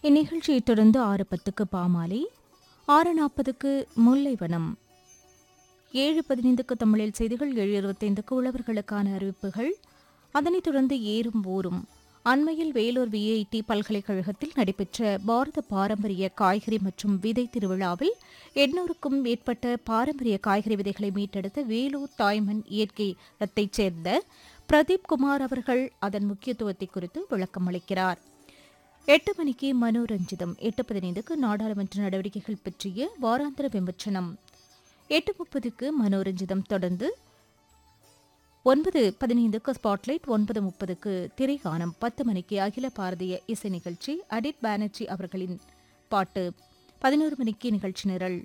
இந்நிகழ்ச்சியை தொடர்ந்து ஆறு பத்துக்கு பாமாலை ஆறு நாற்பதுக்கு முல்லைவனம் ஏழு பதினைந்துக்கு தமிழில் செய்திகள் ஏழு இருபத்தைந்துக்கு உழவர்களுக்கான அறிவிப்புகள் அதனைத் தொடர்ந்து ஏறும் ஊரும் அண்மையில் வேலூர் விஐடி பல்கலைக்கழகத்தில் நடைபெற்ற பாரத பாரம்பரிய காய்கறி மற்றும் விதை திருவிழாவில் எண்ணூறுக்கும் மேற்பட்ட பாரம்பரிய காய்கறி விதைகளை மீட்டெடுத்த வேலூர் தாய்மண் இயற்கை ரத்தைச் சேர்ந்த பிரதீப் குமார் அவர்கள் அதன் முக்கியத்துவத்தை குறித்து விளக்கம் அளிக்கிறார் எட்டு மணிக்கு மனோரஞ்சிதம் எட்டு பதினைந்துக்கு நாடாளுமன்ற நடவடிக்கைகள் பற்றிய வாராந்திர விமர்சனம் எட்டு முப்பதுக்கு மனோரஞ்சிதம் தொடர்ந்து ஒன்பது பதினைந்துக்கு ஸ்பாட்லைட் ஒன்பது முப்பதுக்கு திரைகானம் பத்து மணிக்கு அகில பாரதிய இசை நிகழ்ச்சி அடிட் பானர்ஜி அவர்களின் பாட்டு பதினோரு மணிக்கு நிகழ்ச்சி நிரல்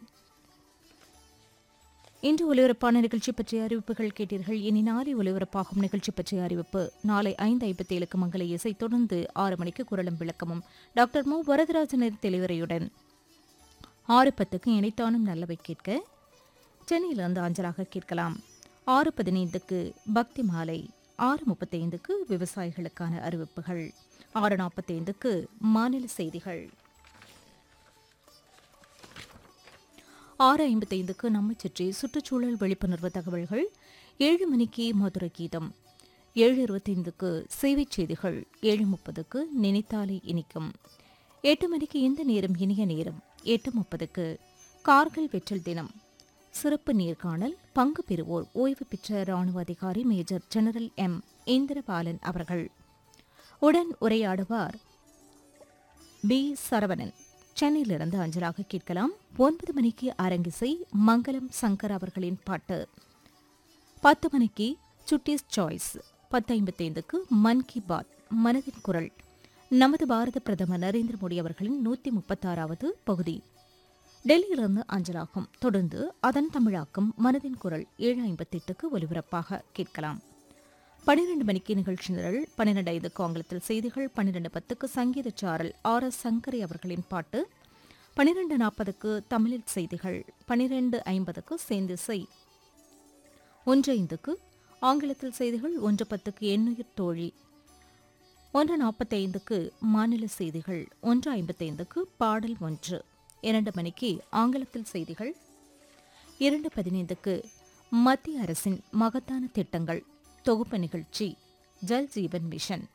இன்று ஒலிபரப்பான நிகழ்ச்சி பற்றிய அறிவிப்புகள் கேட்டீர்கள் இனி நாளை ஒலிபரப்பாகும் நிகழ்ச்சி பற்றிய அறிவிப்பு நாளை ஐந்து ஐம்பத்தி ஏழுக்கு மங்கள இசை தொடர்ந்து ஆறு மணிக்கு குரலும் விளக்கமும் டாக்டர் மு வரதராஜனர் தெளிவுரையுடன் ஆறு பத்துக்கு இணைத்தானும் நல்லவை கேட்க சென்னையிலிருந்து அஞ்சலாக கேட்கலாம் ஆறு பதினைந்துக்கு பக்தி மாலை ஆறு முப்பத்தைந்துக்கு விவசாயிகளுக்கான அறிவிப்புகள் ஆறு நாற்பத்தைந்துக்கு மாநில செய்திகள் ஆறு ஐம்பத்தைந்துக்கு நம்மை சுற்றி சுற்றுச்சூழல் விழிப்புணர்வு தகவல்கள் ஏழு மணிக்கு மதுரை கீதம் ஏழு இருபத்தைந்துக்கு சேவைச் செய்திகள் ஏழு முப்பதுக்கு நினைத்தாலே இனிக்கும் எட்டு மணிக்கு இந்த நேரம் இனிய நேரம் எட்டு முப்பதுக்கு கார்கில் வெற்றல் தினம் சிறப்பு நேர்காணல் பங்கு பெறுவோர் ஓய்வு பெற்ற ராணுவ அதிகாரி மேஜர் ஜெனரல் எம் இந்திரபாலன் அவர்கள் உடன் உரையாடுவார் பி சரவணன் சென்னையிலிருந்து அஞ்சலாக கேட்கலாம் ஒன்பது மணிக்கு அரங்கிசை மங்களம் சங்கர் அவர்களின் பாட்டு பத்து மணிக்கு சுட்டீஸ் சாய்ஸ் பத்து ஐம்பத்தைந்துக்கு மன் கி பாத் மனதின் குரல் நமது பாரத பிரதமர் நரேந்திர மோடி அவர்களின் நூத்தி முப்பத்தாறாவது பகுதி டெல்லியிலிருந்து அஞ்சலாகும் தொடர்ந்து அதன் தமிழாக்கம் மனதின் குரல் ஏழு ஐம்பத்தெட்டுக்கு ஒலிபரப்பாக கேட்கலாம் பனிரெண்டு மணிக்கு நிகழ்ச்சி நிரல் பன்னிரண்டு ஐந்துக்கு ஆங்கிலத்தில் செய்திகள் பன்னிரண்டு பத்துக்கு சங்கீத சாரல் ஆர் எஸ் சங்கரி அவர்களின் பாட்டு பன்னிரண்டு நாற்பதுக்கு தமிழில் செய்திகள் பன்னிரண்டு ஐம்பதுக்கு சேந்திசை ஒன்று ஐந்துக்கு ஆங்கிலத்தில் செய்திகள் ஒன்று பத்துக்கு எண்ணுயிர் தோழி ஒன்று நாற்பத்தைந்துக்கு மாநில செய்திகள் ஒன்று ஐம்பத்தைந்துக்கு பாடல் ஒன்று இரண்டு மணிக்கு ஆங்கிலத்தில் செய்திகள் இரண்டு பதினைந்துக்கு மத்திய அரசின் மகத்தான திட்டங்கள் தொகுப்பு நிகழ்ச்சி ஜல் ஜீவன் மிஷன்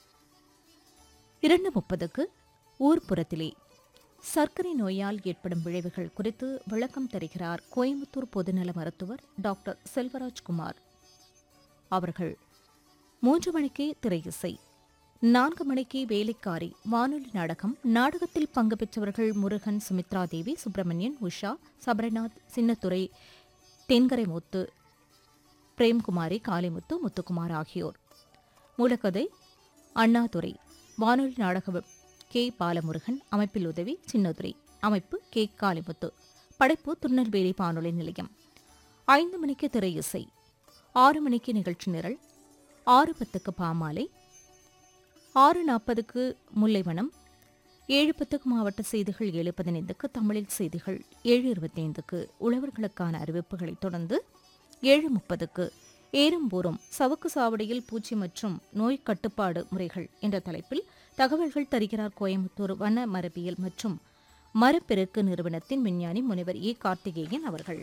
இரண்டு முப்பதுக்கு ஊர்ப்புறத்திலே சர்க்கரை நோயால் ஏற்படும் விளைவுகள் குறித்து விளக்கம் தருகிறார் கோயம்புத்தூர் பொதுநல மருத்துவர் டாக்டர் செல்வராஜ்குமார் அவர்கள் மூன்று மணிக்கு திரையிசை நான்கு மணிக்கு வேலைக்காரி வானொலி நாடகம் நாடகத்தில் பங்கு பெற்றவர்கள் முருகன் சுமித்ரா தேவி சுப்பிரமணியன் உஷா சபரநாத் சின்னத்துறை தென்கரை முத்து பிரேம்குமாரி காளிமுத்து முத்துக்குமார் ஆகியோர் மூலக்கதை அண்ணாதுரை வானொலி நாடக கே பாலமுருகன் அமைப்பில் உதவி சின்னதுரை அமைப்பு கே காளிமுத்து படைப்பு திருநெல்வேலி வானொலி நிலையம் ஐந்து மணிக்கு திரை இசை ஆறு மணிக்கு நிகழ்ச்சி நிரல் ஆறு பத்துக்கு பாமாலை ஆறு நாற்பதுக்கு முல்லைவனம் ஏழு பத்துக்கு மாவட்ட செய்திகள் ஏழு பதினைந்துக்கு தமிழில் செய்திகள் ஏழு இருபத்தைந்துக்கு உழவர்களுக்கான அறிவிப்புகளைத் தொடர்ந்து ஏழு முப்பதுக்கு ஏறும்பூரும் சவுக்கு சாவடியில் பூச்சி மற்றும் நோய் கட்டுப்பாடு முறைகள் என்ற தலைப்பில் தகவல்கள் தருகிறார் கோயம்புத்தூர் வன மரபியல் மற்றும் மரப்பெருக்கு நிறுவனத்தின் விஞ்ஞானி முனைவர் ஏ கார்த்திகேயன் அவர்கள்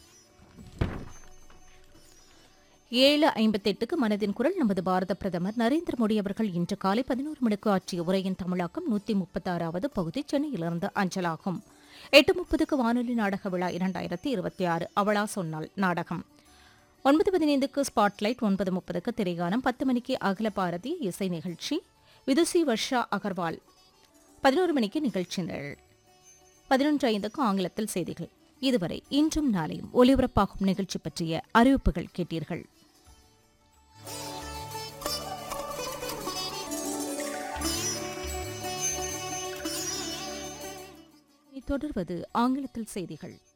ஏழு ஐம்பத்தெட்டுக்கு மனதின் குரல் நமது பாரத பிரதமர் நரேந்திர மோடி அவர்கள் இன்று காலை பதினோரு மணிக்கு ஆற்றிய உரையின் தமிழாக்கம் நூத்தி முப்பத்தாறாவது பகுதி சென்னையிலிருந்து அஞ்சலாகும் எட்டு முப்பதுக்கு வானொலி நாடக விழா இரண்டாயிரத்தி இருபத்தி ஆறு அவளா சொன்னால் நாடகம் ஒன்பது பதினைந்துக்கு ஸ்பாட்லைட் ஒன்பது முப்பதுக்கு திரைகானம் பத்து மணிக்கு அகில பாரதி இசை நிகழ்ச்சி விதுசி வர்ஷா அகர்வால் பதினோரு மணிக்கு நிகழ்ச்சி நிரல் பதினொன்று ஐந்துக்கு ஆங்கிலத்தில் செய்திகள் இதுவரை இன்றும் நாளையும் ஒலிபரப்பாகும் நிகழ்ச்சி பற்றிய அறிவிப்புகள் கேட்டீர்கள் தொடர்வது ஆங்கிலத்தில் செய்திகள்